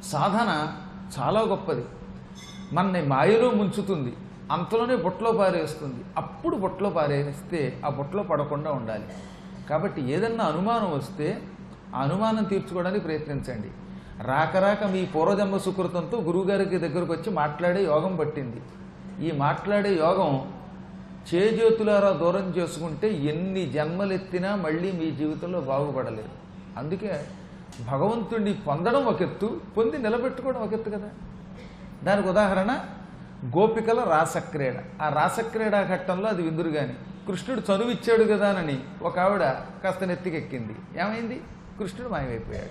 సాధన చాలా గొప్పది మనని మాయలో ముంచుతుంది అంతలోనే బుట్టలో పారేస్తుంది అప్పుడు బుట్టలో పారేస్తే ఆ బుట్టలో పడకుండా ఉండాలి కాబట్టి ఏదన్నా అనుమానం వస్తే ఆ అనుమానం తీర్చుకోవడానికి ప్రయత్నించండి రాక రాక మీ పూర్వజన్మ సుకృతంతో గురువుగారికి దగ్గరకు వచ్చి మాట్లాడే యోగం పట్టింది ఈ మాట్లాడే యోగం చేజేతులారా దూరం చేసుకుంటే ఎన్ని జన్మలెత్తినా మళ్ళీ మీ జీవితంలో బాగుపడలేదు అందుకే భగవంతుడిని పొందడం ఒక ఎత్తు పొంది నిలబెట్టుకోవడం ఒక ఎత్తు కదా దానికి ఉదాహరణ గోపికల రాసక్రీడ ఆ రాసక్రీడా ఘట్టంలో అది విందురు గాని కృష్ణుడు చనువు ఇచ్చాడు కదానని ఒక ఆవిడ కాస్త నెత్తికెక్కింది ఏమైంది కృష్ణుడు మాయమైపోయాడు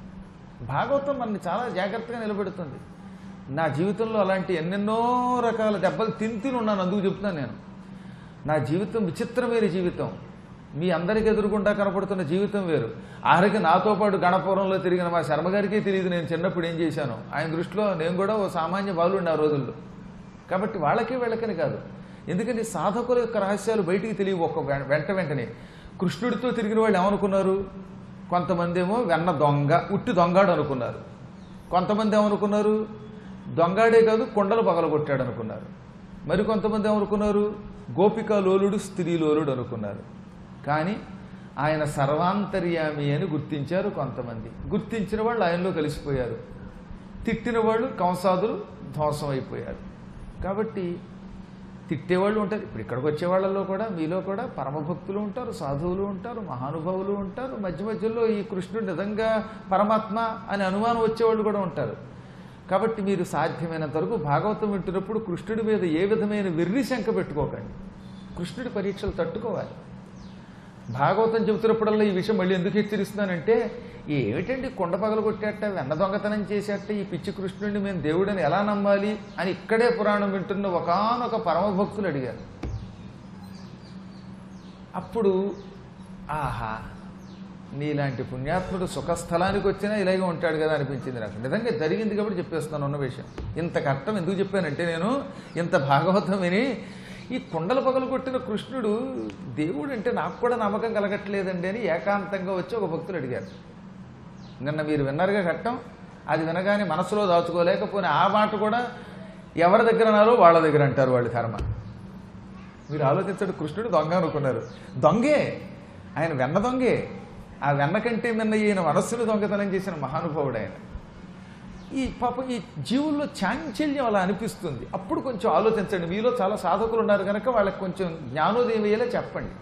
భాగవతం మనని చాలా జాగ్రత్తగా నిలబెడుతుంది నా జీవితంలో అలాంటి ఎన్నెన్నో రకాల దెబ్బలు తిని తిని ఉన్నాను అందుకు చెప్తున్నాను నేను నా జీవితం విచిత్రమైన జీవితం మీ అందరికి ఎదురుగుండా కనపడుతున్న జీవితం వేరు ఆఖరికి నాతో పాటు గణపురంలో తిరిగిన మా శర్మ గారికే తెలియదు నేను చిన్నప్పుడు ఏం చేశాను ఆయన దృష్టిలో నేను కూడా ఓ సామాన్య బాలుండి ఆ రోజుల్లో కాబట్టి వాళ్ళకి వీళ్ళకని కాదు ఎందుకంటే సాధకుల యొక్క రహస్యాలు బయటికి తెలియవు ఒక వె- వెంట వెంటనే కృష్ణుడితో తిరిగిన వాళ్ళు ఏమనుకున్నారు కొంతమంది ఏమో వెన్న దొంగ ఉట్టి దొంగాడు అనుకున్నారు కొంతమంది ఏమనుకున్నారు దొంగాడే కాదు కొండలు పగలగొట్టాడు అనుకున్నారు మరి కొంతమంది ఏమనుకున్నారు గోపికా లోలుడు స్త్రీ లోలుడు అనుకున్నారు కానీ ఆయన సర్వాంతర్యామి అని గుర్తించారు కొంతమంది గుర్తించిన వాళ్ళు ఆయనలో కలిసిపోయారు తిట్టిన వాళ్ళు కంసాదులు ధ్వంసం అయిపోయారు కాబట్టి తిట్టేవాళ్ళు ఉంటారు ఇప్పుడు ఇక్కడికి వచ్చే వాళ్ళల్లో కూడా మీలో కూడా పరమభక్తులు ఉంటారు సాధువులు ఉంటారు మహానుభావులు ఉంటారు మధ్య మధ్యలో ఈ కృష్ణుడు నిజంగా పరమాత్మ అని అనుమానం వచ్చేవాళ్ళు కూడా ఉంటారు కాబట్టి మీరు సాధ్యమైనంత వరకు భాగవతం వింటున్నప్పుడు కృష్ణుడి మీద ఏ విధమైన వెర్రి శంక పెట్టుకోకండి కృష్ణుడి పరీక్షలు తట్టుకోవాలి భాగవతం చెబుతున్నప్పుడల్లా ఈ విషయం మళ్ళీ ఎందుకు హెచ్చరిస్తున్నానంటే ఏమిటండి కొండ పగలు కొట్టేట వెన్న దొంగతనం చేసేట ఈ పిచ్చి కృష్ణుడిని మేము దేవుడని ఎలా నమ్మాలి అని ఇక్కడే పురాణం వింటున్న ఒకానొక పరమభక్తులు అడిగారు అప్పుడు ఆహా నీలాంటి పుణ్యాత్ముడు సుఖస్థలానికి వచ్చినా ఇలాగే ఉంటాడు కదా అనిపించింది నాకు నిజంగా జరిగింది కాబట్టి చెప్పేస్తున్నాను ఉన్న విషయం ఇంత కట్టం ఎందుకు చెప్పానంటే నేను ఇంత భాగవతం విని ఈ కుండల పగలు కొట్టిన కృష్ణుడు దేవుడు అంటే నాకు కూడా నమ్మకం కలగట్లేదండి అని ఏకాంతంగా వచ్చి ఒక భక్తులు అడిగారు నిన్న మీరు విన్నారుగా ఘట్టం అది వినగానే మనసులో దాచుకోలేకపోయినా ఆ మాట కూడా ఎవరి దగ్గర అన్నారో వాళ్ళ దగ్గర అంటారు వాళ్ళు కర్మ మీరు ఆలోచించడు కృష్ణుడు దొంగ అనుకున్నారు దొంగే ఆయన వెన్న దొంగే ఆ వెన్న కంటే మిన్న ఈయన మనస్సును దొంగతనం చేసిన మహానుభావుడు ఆయన ఈ పాపం ఈ జీవుల్లో చాంచల్యం అలా అనిపిస్తుంది అప్పుడు కొంచెం ఆలోచించండి మీలో చాలా సాధకులు ఉన్నారు కనుక వాళ్ళకి కొంచెం జ్ఞానోదయం అయ్యేలా చెప్పండి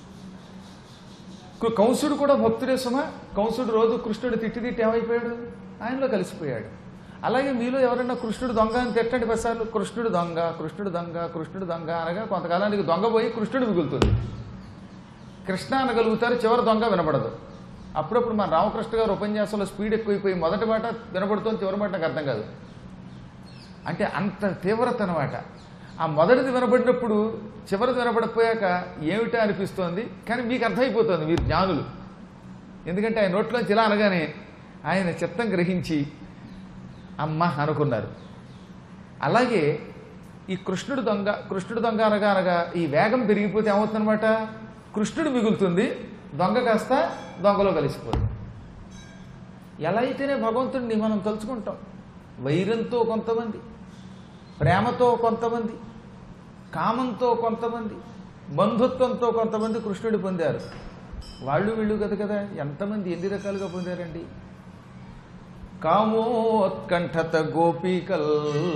కు- కంసుడు కూడా భక్తుడే సుమా కంసుడు రోజు కృష్ణుడు తిట్టి తిట్టి ఏమైపోయాడు ఆయనలో కలిసిపోయాడు అలాగే మీలో ఎవరైనా కృష్ణుడు దొంగ అని తిట్టండి పసార్లు కృష్ణుడు దొంగ కృష్ణుడు దొంగ కృష్ణుడు దొంగ అనగా కొంతకాలానికి దొంగ పోయి కృష్ణుడు మిగులుతుంది కృష్ణ అనగలుగుతారు చివరి దొంగ వినపడదు అప్పుడప్పుడు మన రామకృష్ణ గారు ఉపన్యాసంలో స్పీడ్ ఎక్కువైపోయి మొదటి మాట వినపడుతుంది చివరి మాట నాకు అర్థం కాదు అంటే అంత తీవ్రత అనమాట ఆ మొదటిది వినబడినప్పుడు చివరిది వినపడపోయాక ఏమిటా అనిపిస్తోంది కానీ మీకు అర్థమైపోతుంది మీరు జ్ఞానులు ఎందుకంటే ఆయన నోట్లోంచి ఇలా అనగానే ఆయన చిత్తం గ్రహించి అమ్మ అనుకున్నారు అలాగే ఈ కృష్ణుడు దొంగ కృష్ణుడు దొంగ అనగా అనగా ఈ వేగం పెరిగిపోతే ఏమవుతుందన్నమాట కృష్ణుడు మిగులుతుంది దొంగ కాస్త దొంగలో కలిసిపోతుంది ఎలా అయితేనే భగవంతుడిని మనం తలుచుకుంటాం వైరంతో కొంతమంది ప్రేమతో కొంతమంది కామంతో కొంతమంది బంధుత్వంతో కొంతమంది కృష్ణుడి పొందారు వాళ్ళు వీళ్ళు కదా కదా ఎంతమంది ఎన్ని రకాలుగా పొందారండి కామోత్కంఠత గోపికల్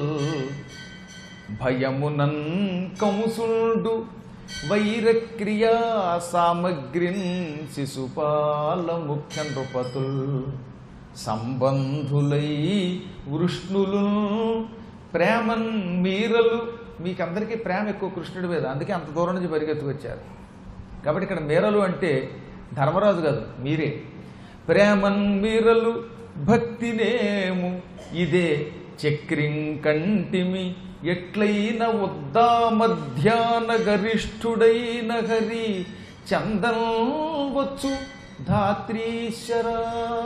భయమునన్ కంసుండు వైరక్రియా సామగ్రిన్ శిశుపాల ముఖ్య నృపతుల్ సంబంధులై వృష్ణులు ప్రేమన్ మీరలు మీకందరికీ ప్రేమ ఎక్కువ కృష్ణుడి మీద అందుకే అంత దూరం నుంచి పరిగెత్తుకొచ్చారు కాబట్టి ఇక్కడ మీరలు అంటే ధర్మరాజు కాదు మీరే ప్రేమన్ మీరలు భక్తినేము ఇదే చక్రింకంటిమి ఎట్లైన ఉద్దా మధ్యాహ్న గరిష్ఠుడైన హరి చందన్ వచ్చు ధాత్రీశ్వరా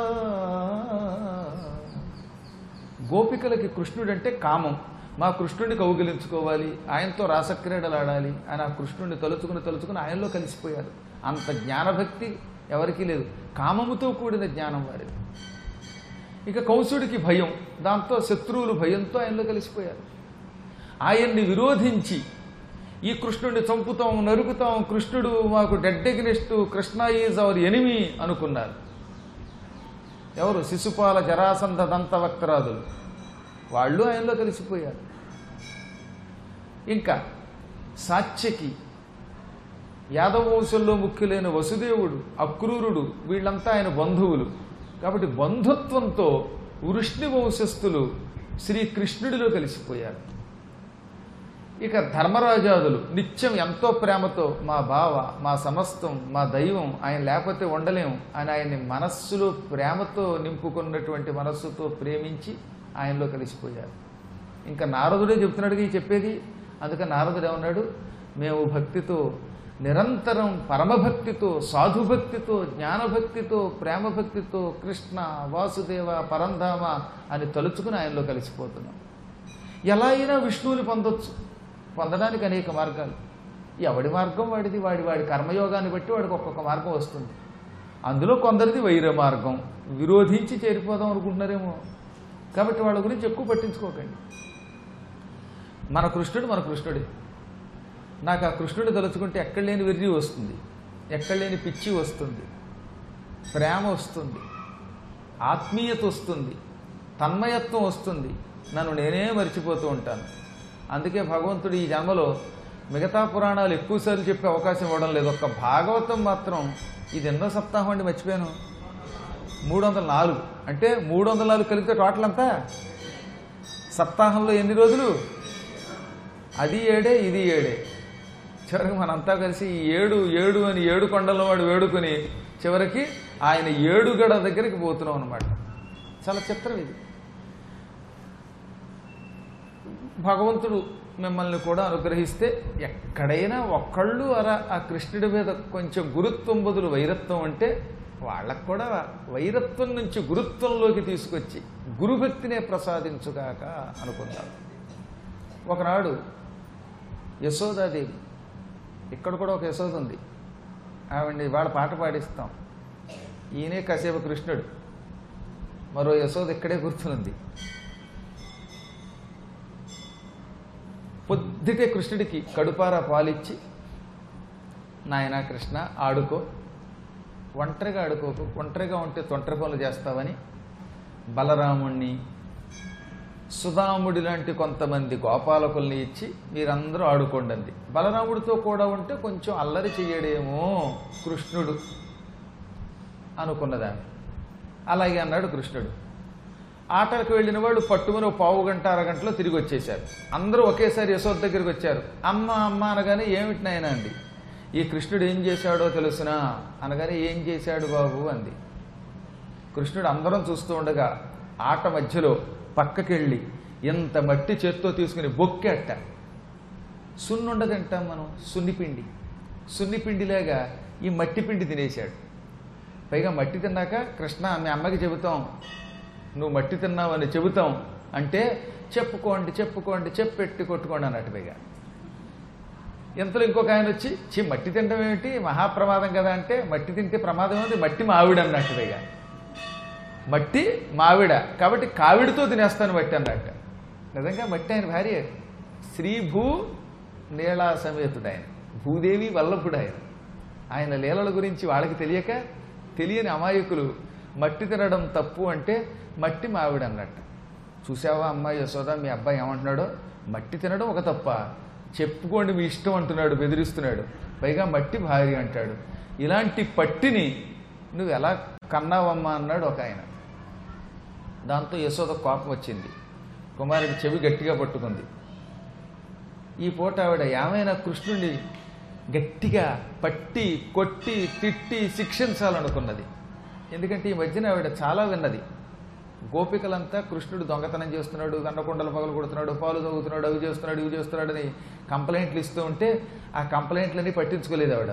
గోపికలకి కృష్ణుడు అంటే కామం మా కృష్ణుడిని కౌగిలించుకోవాలి ఆయనతో రాసక్రీడలాడాలి అని ఆ కృష్ణుడిని తలుచుకుని తలుచుకుని ఆయనలో కలిసిపోయారు అంత జ్ఞానభక్తి ఎవరికీ లేదు కామముతో కూడిన జ్ఞానం వారిది ఇక కౌసుడికి భయం దాంతో శత్రువులు భయంతో ఆయనలో కలిసిపోయారు ఆయన్ని విరోధించి ఈ కృష్ణుడిని చంపుతాం నరుకుతాం కృష్ణుడు మాకు dead against Krishna is our enemy అనుకున్నారు ఎవరు శిశుపాల జరాసంధ దంతవక్తరాదులు వాళ్ళు ఆయనలో కలిసిపోయారు ఇంకా సాత్యకి యాదవ వంశంలో ముఖ్యులైన వసుదేవుడు అక్రూరుడు వీళ్ళంతా ఆయన బంధువులు కాబట్టి బంధుత్వంతో వృష్ణి వంశస్థులు శ్రీకృష్ణుడిలో కలిసిపోయారు ఇక ధర్మరాజాదులు నిత్యం ఎంతో ప్రేమతో మా బావ మా సమస్తం మా దైవం ఆయన లేకపోతే ఉండలేం అని ఆయన్ని మనస్సులో ప్రేమతో నింపుకున్నటువంటి మనస్సుతో ప్రేమించి ఆయనలో కలిసిపోయారు ఇంకా నారదుడే చెప్తున్నాడుగా ఈ చెప్పేది అందుకని నారదుడు ఏమన్నాడు మేము భక్తితో నిరంతరం పరమభక్తితో సాధుభక్తితో జ్ఞానభక్తితో ప్రేమభక్తితో కృష్ణ వాసుదేవ పరంధామ అని తలుచుకుని ఆయనలో కలిసిపోతున్నాం ఎలా అయినా విష్ణువుని పొందొచ్చు పొందడానికి అనేక మార్గాలు ఎవడి మార్గం వాడిది వాడి వాడి కర్మయోగాన్ని బట్టి వాడికి ఒక్కొక్క మార్గం వస్తుంది అందులో కొందరిది వైర మార్గం విరోధించి చేరిపోదాం అనుకుంటున్నారేమో కాబట్టి వాళ్ళ గురించి ఎక్కువ పట్టించుకోకండి మన కృష్ణుడు మన కృష్ణుడే నాకు ఆ కృష్ణుడు తలుచుకుంటే ఎక్కడ లేని వెర్రి వస్తుంది ఎక్కడ లేని పిచ్చి వస్తుంది ప్రేమ వస్తుంది ఆత్మీయత వస్తుంది తన్మయత్వం వస్తుంది నన్ను నేనే మర్చిపోతూ ఉంటాను అందుకే భగవంతుడు ఈ జన్మలో మిగతా పురాణాలు ఎక్కువసార్లు చెప్పే అవకాశం ఇవ్వడం లేదు ఒక్క భాగవతం మాత్రం ఇది ఎన్నో సప్తాహం అండి మర్చిపోయాను మూడు వందల నాలుగు అంటే మూడు వందల నాలుగు కలిపితే టోటల్ అంతా సప్తాహంలో ఎన్ని రోజులు అది ఏడే ఇది ఏడే చివరికి మనంతా కలిసి ఈ ఏడు ఏడు అని ఏడు కొండల వాడు వేడుకొని చివరికి ఆయన ఏడుగడ దగ్గరికి పోతున్నాం అనమాట చాలా చిత్రం ఇది భగవంతుడు మిమ్మల్ని కూడా అనుగ్రహిస్తే ఎక్కడైనా ఒక్కళ్ళు అరా ఆ కృష్ణుడి మీద కొంచెం గురుత్వం బదులు వైరత్వం అంటే వాళ్ళకు కూడా వైరత్వం నుంచి గురుత్వంలోకి తీసుకొచ్చి గురుభక్తినే ప్రసాదించుగాక అనుకుందాం ఒకనాడు యశోదాదేవి ఇక్కడ కూడా ఒక యశోద ఉంది ఆవిడ్ని వాళ్ళ పాట పాడిస్తాం ఈయనే కాసేపు కృష్ణుడు మరో యశోద ఇక్కడే కూర్చునుంది పొద్దుటే కృష్ణుడికి కడుపారా పాలిచ్చి నాయన కృష్ణ ఆడుకో ఒంటరిగా ఆడుకోకు ఒంటరిగా ఉంటే తొంటరి పనులు చేస్తావని బలరాముణ్ణి సుధాముడి లాంటి కొంతమంది గోపాలకుల్ని ఇచ్చి మీరందరూ ఆడుకోండి అంది బలరాముడితో కూడా ఉంటే కొంచెం అల్లరి చెయ్యడేమో కృష్ణుడు అనుకున్నదాన్ని అలాగే అన్నాడు కృష్ణుడు ఆటలకు వెళ్ళిన వాళ్ళు పట్టుమని ఒక పావు గంట అరగంటలో తిరిగి వచ్చేశారు అందరూ ఒకేసారి యశోద దగ్గరికి వచ్చారు అమ్మ అమ్మ అనగానే ఏమిటి నాయన అంది ఈ కృష్ణుడు ఏం చేశాడో తెలుసునా అనగానే ఏం చేశాడు బాబు అంది కృష్ణుడు అందరం చూస్తూ ఉండగా ఆట మధ్యలో పక్కకెళ్ళి ఎంత మట్టి చేత్తో తీసుకుని బొక్కేట సున్నుండ తింటాం మనం సున్నిపిండి సున్నిపిండిలాగా ఈ మట్టి పిండి తినేశాడు పైగా మట్టి తిన్నాక కృష్ణ మీ అమ్మకి చెబుతాం నువ్వు మట్టి తిన్నావని చెబుతాం అంటే చెప్పుకోండి చెప్పుకోండి చెప్పెట్టి కొట్టుకోండి అన్నట్టు పైగా ఇంతలో ఇంకొక ఆయన వచ్చి చి మట్టి తినడం ఏమిటి మహాప్రమాదం కదా అంటే మట్టి తింటే ప్రమాదం ఉంది మట్టి మావిడ అన్నట్టు పైగా మట్టి మావిడ కాబట్టి కావిడితో తినేస్తాను మట్టి అన్నట్టు నిజంగా మట్టి ఆయన భార్య శ్రీభూ నీళా సమేతుడు ఆయన భూదేవి వల్లభుడు ఆయన ఆయన లీలల గురించి వాళ్ళకి తెలియక తెలియని అమాయకులు మట్టి తినడం తప్పు అంటే మట్టి మావిడ అన్నట్టు చూసావా అమ్మాయి యశోద మీ అబ్బాయి ఏమంటున్నాడో మట్టి తినడం ఒక తప్ప చెప్పుకోండి మీ ఇష్టం అంటున్నాడు బెదిరిస్తున్నాడు పైగా మట్టి భార్య అంటాడు ఇలాంటి పట్టిని నువ్వు ఎలా కన్నావమ్మా అన్నాడు ఒక ఆయన దాంతో యశోద కోపం వచ్చింది కుమారుడి చెవి గట్టిగా పట్టుకుంది ఈ పూట ఆవిడ ఏమైనా కృష్ణుడిని గట్టిగా పట్టి కొట్టి తిట్టి శిక్షించాలనుకున్నది ఎందుకంటే ఈ మధ్యన ఆవిడ చాలా విన్నది గోపికలంతా కృష్ణుడు దొంగతనం చేస్తున్నాడు కన్నకొండలు పగలు కొడుతున్నాడు పాలు తగ్గుతున్నాడు అవి చేస్తున్నాడు ఇవి చేస్తున్నాడు అని కంప్లైంట్లు ఇస్తూ ఉంటే ఆ కంప్లైంట్లన్నీ పట్టించుకోలేదు ఆవిడ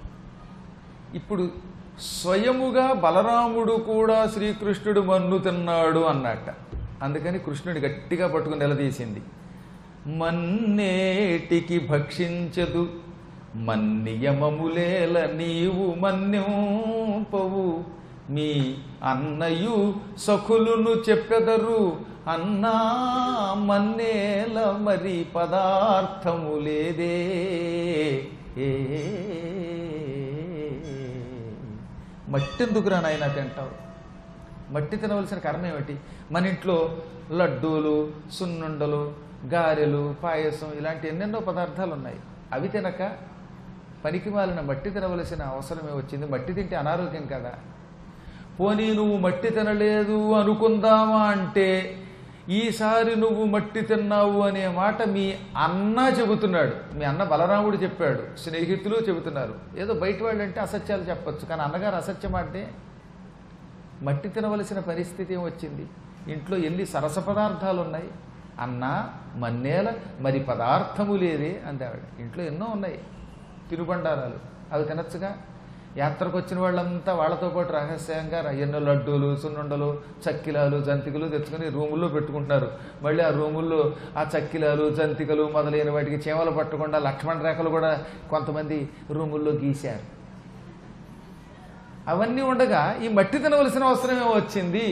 ఇప్పుడు స్వయముగా బలరాముడు కూడా శ్రీకృష్ణుడు మన్ను తిన్నాడు అన్నట్ట అందుకని కృష్ణుడి గట్టిగా పట్టుకుని నిలదీసింది మన్నేటికి భక్షించదు మన్నియమములేల నీవు మన్యంపవు మీ అన్నయు సఖులును చెప్పెదరు అన్నా మన్నేల మరి పదార్థము లేదే ఏ మట్టెందుకురా నాయన తింటావు మట్టి తినవలసిన కర్మ ఏమిటి మన ఇంట్లో లడ్డూలు సున్నుండలు గారెలు పాయసం ఇలాంటి ఎన్నెన్నో పదార్థాలు ఉన్నాయి అవి తినక పనికి మాలిన మట్టి తినవలసిన అవసరమే వచ్చింది మట్టి తింటే అనారోగ్యం కదా పోనీ నువ్వు మట్టి తినలేదు అనుకుందామా అంటే ఈసారి నువ్వు మట్టి తిన్నావు అనే మాట మీ అన్న చెబుతున్నాడు మీ అన్న బలరాముడు చెప్పాడు స్నేహితులు చెబుతున్నారు ఏదో బయట వాళ్ళు అంటే అసత్యాలు చెప్పొచ్చు కానీ అన్నగారు అసత్యం అంటే మట్టి తినవలసిన పరిస్థితి ఏం వచ్చింది ఇంట్లో ఎన్ని సరస పదార్థాలు ఉన్నాయి అన్న మన్నేల మరి పదార్థము లేదే అంది ఆవిడ ఇంట్లో ఎన్నో ఉన్నాయి తినుబండారాలు అవి తినచ్చుగా యాత్రకు వచ్చిన వాళ్ళంతా వాళ్ళతో పాటు రహస్యంగా ఎన్నో లడ్డూలు సున్నుండలు చక్కిలాలు జంతికలు తెచ్చుకొని రూముల్లో పెట్టుకుంటున్నారు మళ్ళీ ఆ రూముల్లో ఆ చక్కిలాలు జంతికలు మొదలైన వాటికి చీమలు పట్టకుండా లక్ష్మణ రేఖలు కూడా కొంతమంది రూముల్లో గీశారు అవన్నీ ఉండగా ఈ మట్టి తినవలసిన అవసరమే వచ్చింది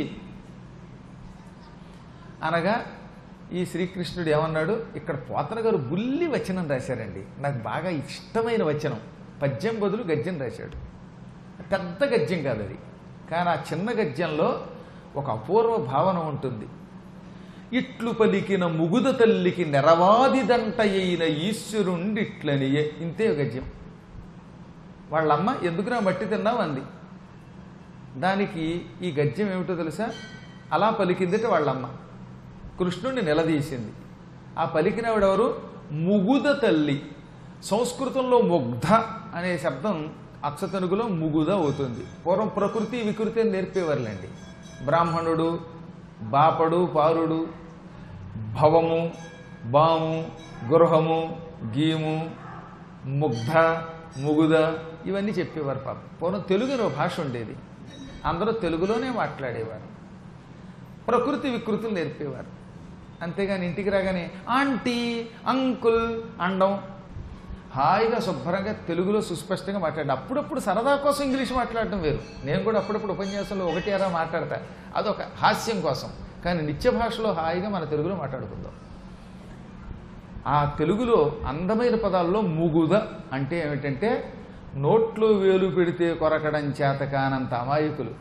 అనగా ఈ శ్రీకృష్ణుడు ఏమన్నాడు ఇక్కడ పోతన గారు బుల్లి వచనం రాశారండి నాకు బాగా ఇష్టమైన వచనం పద్యం బదులు గద్యం రాశాడు పెద్ద గద్యం కాదు అది కానీ ఆ చిన్న గద్యంలో ఒక అపూర్వ భావన ఉంటుంది ఇట్లు పలికిన ముగుద తల్లికి నెరవాదిదంట అయిన ఈశ్వరుండిట్లనియే ఇంతే గద్యం వాళ్ళమ్మ ఎందుకురా మట్టి తిన్నావు అంది దానికి ఈ గద్యం ఏమిటో తెలుసా అలా పలికిందిట వాళ్ళమ్మ కృష్ణుణ్ణి నిలదీసింది ఆ పలికినవిడెవరు ముగుద తల్లి సంస్కృతంలో ముగ్ధ అనే శబ్దం అచ్చతనుగులో ముగుద అవుతుంది పూర్వం ప్రకృతి వికృతి అని నేర్పేవారులేండి బ్రాహ్మణుడు బాపడు పారుడు భవము బాము గృహము గీము ముగ్ధ ముగుద ఇవన్నీ చెప్పేవారు పాపం పూర్వం తెలుగులో భాష ఉండేది అందరూ తెలుగులోనే మాట్లాడేవారు ప్రకృతి వికృతులు నేర్పేవారు అంతేగాని ఇంటికి రాగానే ఆంటీ అంకుల్ అండం హాయిగా శుభ్రంగా తెలుగులో సుస్పష్టంగా మాట్లాడండి అప్పుడప్పుడు సరదా కోసం ఇంగ్లీష్ మాట్లాడటం వేరు నేను కూడా అప్పుడప్పుడు ఉపన్యాసంలో ఒకటి అరా మాట్లాడతా అదొక హాస్యం కోసం కానీ నిత్య భాషలో హాయిగా మన తెలుగులో మాట్లాడుకుందాం ఆ తెలుగులో అందమైన పదాల్లో ముగుద అంటే ఏమిటంటే నోట్లో వేలు పెడితే కొరకడం చేత కానంత అమాయకులు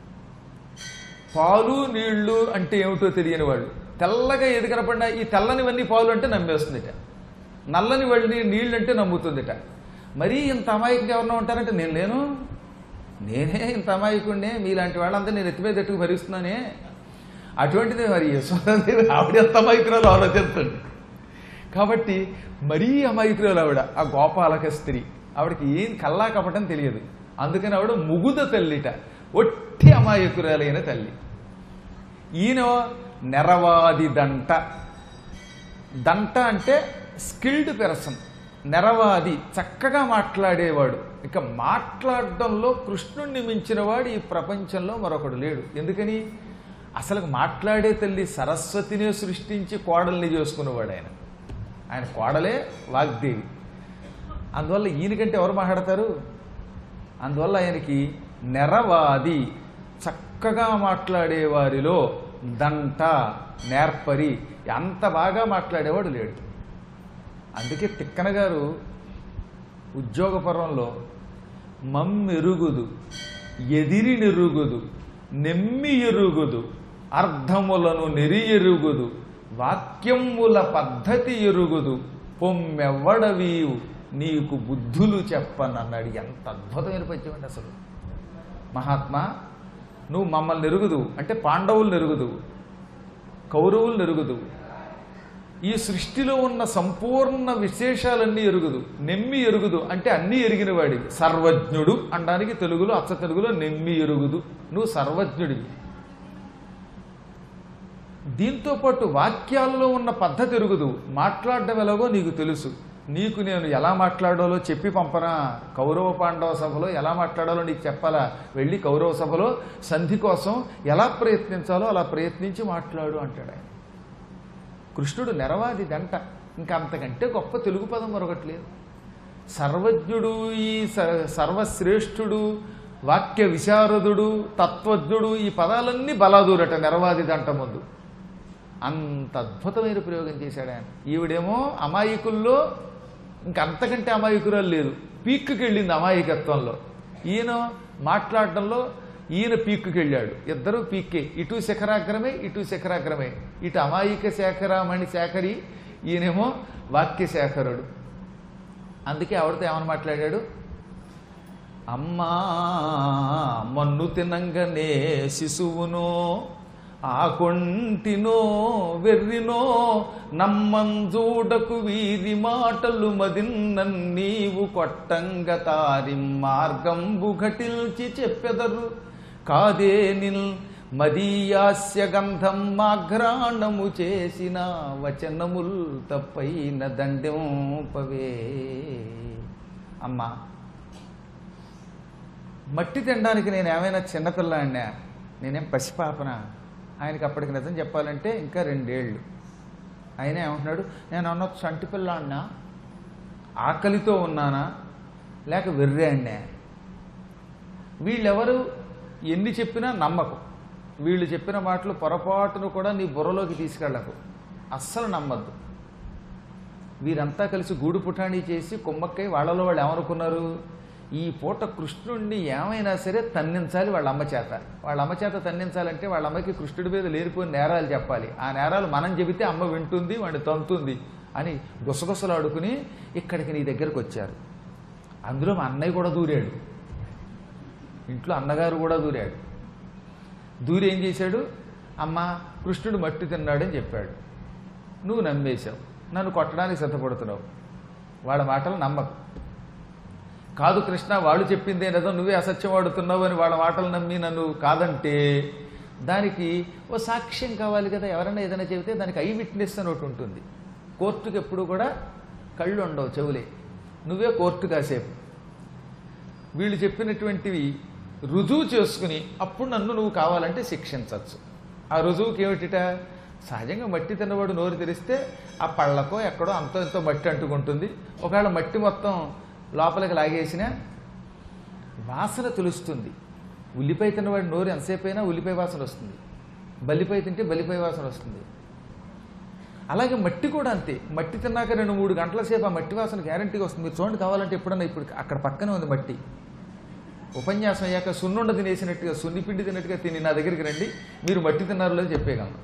పాలు నీళ్లు అంటే ఏమిటో తెలియని వాళ్ళు తెల్లగా ఏది కనపడినా ఈ తెల్లనివన్నీ పాలు అంటే నమ్మేస్తుందిట నల్లని వాళ్ళని నీళ్ళు అంటే నమ్ముతుందిట మరీ ఇంత అమాయకంగా ఎవరన్నా ఉంటారంటే నేను లేను నేనే ఇంత అమాయకుడినే మీలాంటి వాళ్ళంతా నేను ఎత్తిమీద ఎట్టుకు భరిస్తున్నానే అటువంటిది మరి యశోదాదేవి ఆవిడ ఎంత అమాయకురాలు ఆలోచిస్తుంది కాబట్టి మరీ అమాయకురాలు ఆవిడ ఆ గోపాలక స్త్రీ ఆవిడకి ఏం కల్లా కపటం తెలియదు అందుకని ఆవిడ ముగుద తల్లిట ఒట్టి అమాయకురాలైన తల్లి ఈయన నెరవాది దంట దంట అంటే స్కిల్డ్ పెర్సన్ నెరవాది చక్కగా మాట్లాడేవాడు ఇక మాట్లాడడంలో కృష్ణుణ్ణి మించిన వాడు ఈ ప్రపంచంలో మరొకడు లేడు ఎందుకని అసలు మాట్లాడే తల్లి సరస్వతినే సృష్టించి కోడల్ని చేసుకునేవాడు ఆయన ఆయన కోడలే వాగ్దేవి అందువల్ల ఈయనకంటే ఎవరు మాట్లాడతారు అందువల్ల ఆయనకి నెరవాది చక్కగా మాట్లాడే వారిలో దంట నేర్పరి అంత బాగా మాట్లాడేవాడు లేడు అందుకే తిక్కన గారు ఉద్యోగ పర్వంలో మమ్మెరుగుదు ఎదిరి నెరుగుదు నెమ్మి ఎరుగుదు అర్థములను నెరి ఎరుగుదు వాక్యముల పద్ధతి ఎరుగుదు పొమ్మెవ్వడవీవు నీకు బుద్ధులు చెప్పనన్నాడు ఎంత అద్భుతమైన పద్యం అండి అసలు మహాత్మా నువ్వు మమ్మల్ని నెరుగుదు అంటే పాండవులు నెరుగుదు కౌరవులు నెరుగుదు ఈ సృష్టిలో ఉన్న సంపూర్ణ విశేషాలన్నీ ఎరుగుదు నెమ్మి ఎరుగుదు అంటే అన్నీ ఎరిగిన వాడివి సర్వజ్ఞుడు అనడానికి తెలుగులో అచ్చ తెలుగులో నెమ్మి ఎరుగుదు నువ్వు సర్వజ్ఞుడివి దీంతో పాటు వాక్యాల్లో ఉన్న పద్ధతి ఎరుగుదు మాట్లాడడం ఎలాగో నీకు తెలుసు నీకు నేను ఎలా మాట్లాడాలో చెప్పి పంపనా కౌరవ పాండవ సభలో ఎలా మాట్లాడాలో నీకు చెప్పాలా వెళ్ళి కౌరవ సభలో సంధి కోసం ఎలా ప్రయత్నించాలో అలా ప్రయత్నించి మాట్లాడు అంటాడు ఆయన కృష్ణుడు నెరవాది దంట ఇంకా అంతకంటే గొప్ప తెలుగు పదం మరొకటి లేదు సర్వజ్ఞుడు ఈ స- సర్వశ్రేష్ఠుడు వాక్య విశారదుడు తత్వజ్ఞుడు ఈ పదాలన్నీ బలాదూరట నెరవాది దంట ముందు అంత అద్భుతమైన ప్రయోగం చేశాడు ఆయన ఈవిడేమో అమాయకుల్లో ఇంకంతకంటే అమాయకురాలు లేదు పీక్కి వెళ్ళింది అమాయకత్వంలో ఈయన మాట్లాడడంలో ఈయన పీక్కి వెళ్ళాడు ఇద్దరు పీక్కే ఇటు శిఖరాగ్రమే ఇటు శిఖరాగ్రమే ఇటు అమాయక శేఖరామణి శేఖరి ఈయనేమో వాక్య శేఖరుడు అందుకే ఆవిడతో ఏమని మాట్లాడాడు అమ్మా మన్ను తినంగనే శిశువునో ఆ కొంటినో వెర్రినో నమ్మంజూడకు వీరి మాటలు మదిన్నన్ నీవు కొట్టంగ తారి మార్గంబు ఘటిల్చి చెప్పెదరు కాదే నిల్ మదీయాస్య గంధం మాఘ్రాణము చేసిన వచనముల్ తప్పైన దండెంపవే అమ్మా మట్టి తినడానికి నేను ఏమైనా చిన్నపిల్లాడినా నేనేం పసిపాపన ఆయనకి అప్పటికి నిజం చెప్పాలంటే ఇంకా రెండేళ్ళు ఆయన ఏమంటున్నాడు నేను అన్న చంటి పిల్లాడినా ఆకలితో ఉన్నానా లేక వెర్రాడినా వీళ్ళెవరు ఎన్ని చెప్పినా నమ్మకం వీళ్ళు చెప్పిన మాటలు పొరపాటును కూడా నీ బుర్రలోకి తీసుకెళ్ళకు అస్సలు నమ్మద్దు వీరంతా కలిసి గూడు పుటాణి చేసి కుమ్మక్కై వాళ్ళలో వాళ్ళు ఏమనుకున్నారు ఈ పూట కృష్ణుడిని ఏమైనా సరే తన్నించాలి వాళ్ళ అమ్మ చేత వాళ్ళ అమ్మ చేత తన్నించాలంటే వాళ్ళ అమ్మకి కృష్ణుడి మీద లేనిపోయిన నేరాలు చెప్పాలి ఆ నేరాలు మనం చెబితే అమ్మ వింటుంది వాడిని తంతుంది అని గుసగుసలాడుకుని ఇక్కడికి నీ దగ్గరకు వచ్చారు అందులో మా అన్నయ్య కూడా దూరాడు ఇంట్లో అన్నగారు కూడా దూరాడు దూరి ఏం చేశాడు అమ్మ కృష్ణుడు మట్టి తిన్నాడని చెప్పాడు నువ్వు నమ్మేశావు నన్ను కొట్టడానికి సిద్ధపడుతున్నావు వాళ్ళ మాటలు నమ్మకు కాదు కృష్ణ వాళ్ళు చెప్పిందే నిజం నువ్వే అసత్యం వాడుతున్నావు అని వాళ్ళ మాటలు నమ్మి నన్ను కాదంటే దానికి ఓ సాక్ష్యం కావాలి కదా ఎవరైనా ఏదైనా చెబితే దానికి ఐ విట్నెస్ అని ఒకటి ఉంటుంది కోర్టుకి ఎప్పుడు కూడా కళ్ళు ఉండవు చెవులే నువ్వే కోర్టు కాసేపు వీళ్ళు చెప్పినటువంటివి రుజువు చేసుకుని అప్పుడు నన్ను నువ్వు కావాలంటే శిక్షించవచ్చు ఆ రుజువుకి ఏమిటిట సహజంగా మట్టి తిన్నవాడు నోరు తెరిస్తే ఆ పళ్ళకో ఎక్కడో అంతో ఎంతో మట్టి అంటుకుంటుంది ఒకవేళ మట్టి మొత్తం లోపలికి లాగేసినా వాసన తెలుస్తుంది ఉల్లిపాయ తిన్నవాడి నోరు ఎంతసేపు అయినా ఉల్లిపాయ వాసన వస్తుంది బల్లిపాయ తింటే బల్లిపాయ వాసన వస్తుంది అలాగే మట్టి కూడా అంతే మట్టి తిన్నాక రెండు మూడు గంటల సేపు ఆ మట్టి వాసన గ్యారంటీగా వస్తుంది మీరు చూడండి కావాలంటే ఎప్పుడన్నా ఇప్పుడు అక్కడ పక్కనే ఉంది మట్టి ఉపన్యాసం అయ్యాక సున్నుండ తినేసినట్టుగా సున్నిపిండి తిన్నట్టుగా తిని నా దగ్గరికి రండి మీరు మట్టి తిన్నారో లేదో చెప్పేయగలను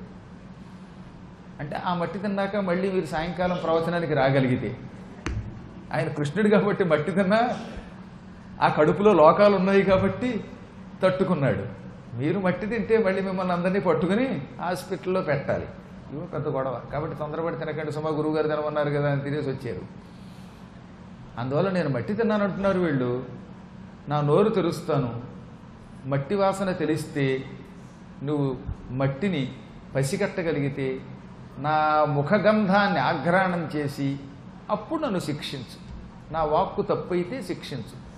అంటే ఆ మట్టి తిన్నాక మళ్ళీ మీరు సాయంకాలం ప్రవచనానికి రాగలిగితే ఆయన కృష్ణుడు కాబట్టి మట్టి తిన్నా ఆ కడుపులో లోకాలు ఉన్నాయి కాబట్టి తట్టుకున్నాడు మీరు మట్టి తింటే మళ్ళీ మిమ్మల్ని అందరినీ పట్టుకుని హాస్పిటల్లో పెట్టాలి ఇవో పెద్ద గొడవ కాబట్టి తొందరపడి తినకండి సుమా గురువు గారు తినమన్నారు కదా అని తినేసి వచ్చారు అందువల్ల నేను మట్టి తిన్నాను అంటున్నారు వీళ్ళు నా నోరు తెరుస్తాను మట్టి వాసన తెలిస్తే నువ్వు మట్టిని పసిగట్టగలిగితే నా ముఖగంధాన్ని ఆఘ్రాణం చేసి అప్పుడు నన్ను శిక్షించు నా వాక్కు తప్పైతే శిక్షించు